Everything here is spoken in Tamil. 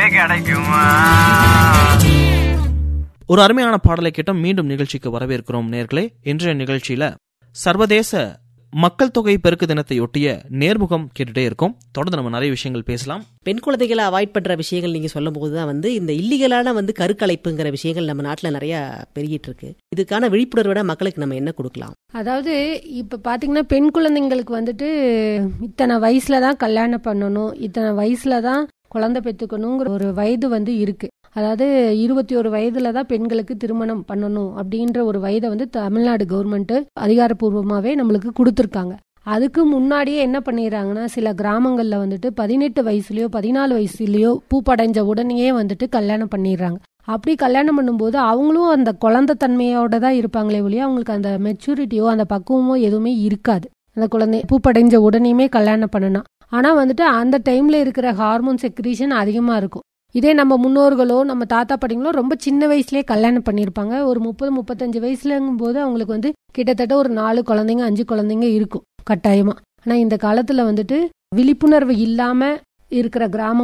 கிடைக்குமா ஒரு அருமையான பாடலை கேட்டோம் மீண்டும் நிகழ்ச்சிக்கு வரவேற்கிறோம் நேர்களே இன்றைய நிகழ்ச்சியில சர்வதேச மக்கள் தொகை பெருக்கு தினத்தையொட்டிய நேர்முகம் கேட்டுட்டே இருக்கோம் தொடர்ந்து நம்ம நிறைய விஷயங்கள் பேசலாம் பெண் குழந்தைகளை அவாய்ட் பண்ற விஷயங்கள் நீங்க சொல்லும் போது தான் வந்து இந்த இல்லீகலான வந்து கருக்கலைப்புங்கிற விஷயங்கள் நம்ம நாட்டுல நிறைய பெருகிட்டு இருக்கு இதுக்கான விழிப்புணர்வோட மக்களுக்கு நம்ம என்ன கொடுக்கலாம் அதாவது இப்ப பாத்தீங்கன்னா பெண் குழந்தைங்களுக்கு வந்துட்டு இத்தனை வயசுல தான் கல்யாணம் பண்ணணும் இத்தனை வயசுல தான் குழந்தை பெற்றுக்கணுங்கிற ஒரு வயது வந்து இருக்கு அதாவது இருபத்தி ஒரு வயதுல தான் பெண்களுக்கு திருமணம் பண்ணணும் அப்படின்ற ஒரு வயதை வந்து தமிழ்நாடு கவர்மெண்ட் அதிகாரப்பூர்வமாவே நம்மளுக்கு கொடுத்துருக்காங்க அதுக்கு முன்னாடியே என்ன பண்ணிடுறாங்கன்னா சில கிராமங்கள்ல வந்துட்டு பதினெட்டு வயசுலயோ பதினாலு வயசுலயோ பூப்படைஞ்ச உடனேயே வந்துட்டு கல்யாணம் பண்ணிடுறாங்க அப்படி கல்யாணம் பண்ணும்போது அவங்களும் அந்த குழந்தை தன்மையோட தான் இருப்பாங்களே ஒழிய அவங்களுக்கு அந்த மெச்சூரிட்டியோ அந்த பக்குவமோ எதுவுமே இருக்காது அந்த குழந்தை பூப்படைஞ்ச உடனேயுமே கல்யாணம் பண்ணனா ஆனா வந்துட்டு அந்த டைம்ல இருக்கிற ஹார்மோன் செக்ரீஷன் அதிகமா இருக்கும் இதே நம்ம முன்னோர்களோ நம்ம தாத்தா பாட்டிங்களோ ரொம்ப சின்ன வயசுலயே கல்யாணம் பண்ணியிருப்பாங்க ஒரு முப்பது முப்பத்தஞ்சு வயசுலங்கும் போது அவங்களுக்கு வந்து கிட்டத்தட்ட ஒரு நாலு குழந்தைங்க அஞ்சு குழந்தைங்க இருக்கும் கட்டாயமா ஆனா இந்த காலத்துல வந்துட்டு விழிப்புணர்வு இல்லாம இருக்கிற கிராமம்